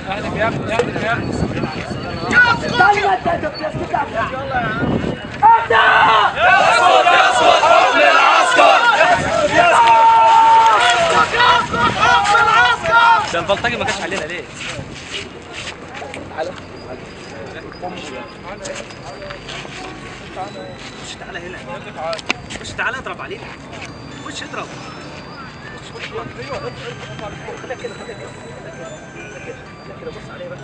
اهدف يا ابني اهدف يا ابني استنى انت انت بتسكت يسقط يسقط حكم العسكر ده البلطجي ما جاش علينا ليه؟ خش تعالى هنا خش تعالى اضرب علينا خش اضرب خليك كده خليك كده خليك كده بص عليه بقى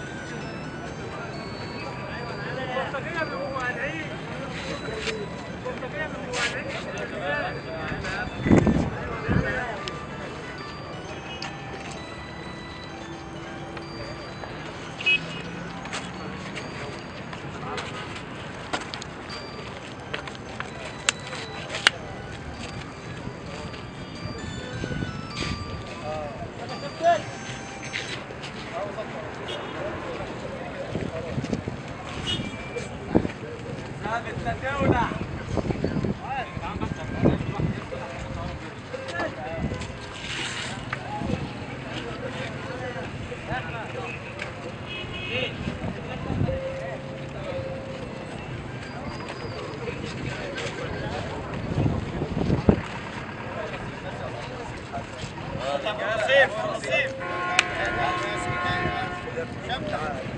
سيف سيف